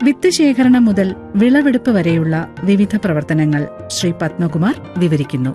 വിത്ത് ശേഖരണം മുതൽ വിളവെടുപ്പ് വരെയുള്ള വിവിധ പ്രവർത്തനങ്ങൾ ശ്രീ പത്മകുമാർ വിവരിക്കുന്നു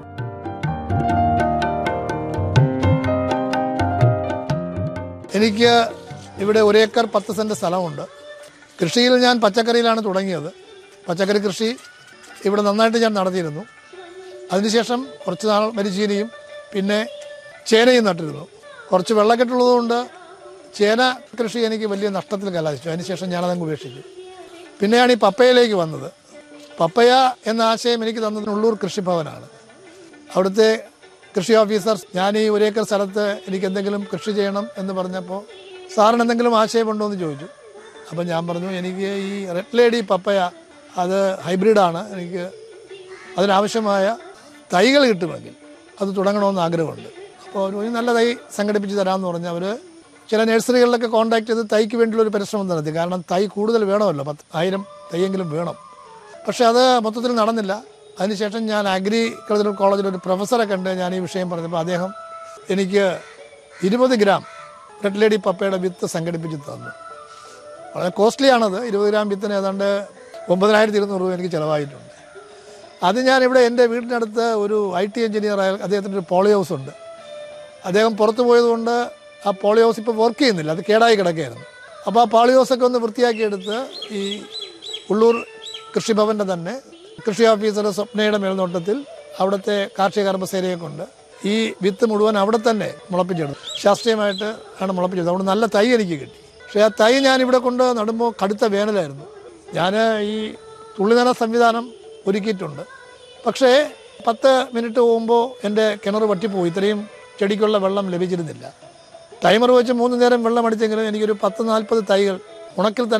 എനിക്ക് ഇവിടെ ഒരു ഏക്കർ പത്ത് സെൻറ്റ് സ്ഥലമുണ്ട് കൃഷിയിൽ ഞാൻ പച്ചക്കറിയിലാണ് തുടങ്ങിയത് പച്ചക്കറി കൃഷി ഇവിടെ നന്നായിട്ട് ഞാൻ നടത്തിയിരുന്നു അതിനുശേഷം കുറച്ച് നാൾ മരിച്ചീനിയും പിന്നെ ചേനയും നട്ടിരുന്നു കുറച്ച് വെള്ളക്കെട്ടുള്ളതുകൊണ്ട് ചേന കൃഷി എനിക്ക് വലിയ നഷ്ടത്തിൽ കലാശിച്ചു അതിനുശേഷം ഞാനതങ്ങ് ഉപേക്ഷിച്ചു പിന്നെയാണ് ഈ പപ്പയയിലേക്ക് വന്നത് പപ്പയ എന്ന ആശയം എനിക്ക് തന്നത് ഉള്ളൂർ കൃഷിഭവനാണ് അവിടുത്തെ കൃഷി ഓഫീസർ ഞാൻ ഈ ഒരു ഏക്കർ സ്ഥലത്ത് എനിക്ക് എന്തെങ്കിലും കൃഷി ചെയ്യണം എന്ന് പറഞ്ഞപ്പോൾ സാറിന് എന്തെങ്കിലും ആശയമുണ്ടോ എന്ന് ചോദിച്ചു അപ്പം ഞാൻ പറഞ്ഞു എനിക്ക് ഈ റെഡ് ലേഡി പപ്പയ അത് ഹൈബ്രിഡാണ് എനിക്ക് അതിനാവശ്യമായ തൈകൾ കിട്ടുമെങ്കിൽ അത് തുടങ്ങണമെന്ന് ആഗ്രഹമുണ്ട് അപ്പോൾ ഒരു നല്ല തൈ സംഘടിപ്പിച്ച് തരാമെന്ന് പറഞ്ഞ് അവർ ചില നഴ്സറികളിലൊക്കെ കോൺടാക്ട് ചെയ്ത് തൈക്ക് വേണ്ടിയുള്ള ഒരു പരിശ്രമം നടത്തി കാരണം തൈ കൂടുതൽ വേണമല്ലോ പത്ത് ആയിരം തൈയെങ്കിലും വേണം പക്ഷേ അത് മൊത്തത്തിൽ നടന്നില്ല അതിനുശേഷം ഞാൻ അഗ്രികൾച്ചറൽ കോളേജിൽ ഒരു പ്രൊഫസറെ കണ്ട് ഞാൻ ഈ വിഷയം പറഞ്ഞപ്പോൾ അദ്ദേഹം എനിക്ക് ഇരുപത് ഗ്രാം റെഡ് ലേഡി പപ്പയുടെ വിത്ത് സംഘടിപ്പിച്ച് തന്നു വളരെ കോസ്റ്റ്ലി ആണത് ഇരുപത് ഗ്രാം വിത്തിന് ഏതാണ്ട് ഒമ്പതിനായിരത്തി ഇരുന്നൂറ് രൂപ എനിക്ക് ചിലവായിട്ടുണ്ട് അത് ഞാനിവിടെ എൻ്റെ വീടിനടുത്ത് ഒരു ഐ ടി എഞ്ചിനീയർ ആയ അദ്ദേഹത്തിൻ്റെ ഒരു പോളി ഹൗസ് ഉണ്ട് അദ്ദേഹം പുറത്തു പോയതുകൊണ്ട് ആ പോളി ഹൗസ് ഇപ്പോൾ വർക്ക് ചെയ്യുന്നില്ല അത് കേടായി കിടക്കുകയായിരുന്നു അപ്പോൾ ആ പോളി ഹൗസൊക്കെ ഒന്ന് വൃത്തിയാക്കിയെടുത്ത് ഈ ഉള്ളൂർ കൃഷിഭവൻ്റെ തന്നെ കൃഷി ഓഫീസർ സ്വപ്നയുടെ മേൽനോട്ടത്തിൽ അവിടുത്തെ കാർഷിക കർമ്മസേനയെ കൊണ്ട് ഈ വിത്ത് മുഴുവൻ അവിടെ തന്നെ മുളപ്പിച്ചെടുത്തു ശാസ്ത്രീയമായിട്ട് ആണ് മുളപ്പിച്ചെടുത്തത് അവിടെ നല്ല തൈ എനിക്ക് കിട്ടി പക്ഷേ ആ തൈ ഞാൻ ഇവിടെ കൊണ്ട് നടുമ്പോൾ കടുത്ത വേനലായിരുന്നു ഞാൻ ഈ തുള്ളിനന സംവിധാനം ഒരുക്കിയിട്ടുണ്ട് പക്ഷേ പത്ത് മിനിറ്റ് പോകുമ്പോൾ എൻ്റെ കിണർ വറ്റിപ്പോയി ഇത്രയും ചെടിക്കുള്ള വെള്ളം ലഭിച്ചിരുന്നില്ല ടൈമർ വെച്ച് മൂന്ന് നേരം വെള്ളം അടിച്ചെങ്കിലും എനിക്കൊരു പത്ത് നാൽപ്പത് തൈകൾ ഉണക്കിൽ തന്നെ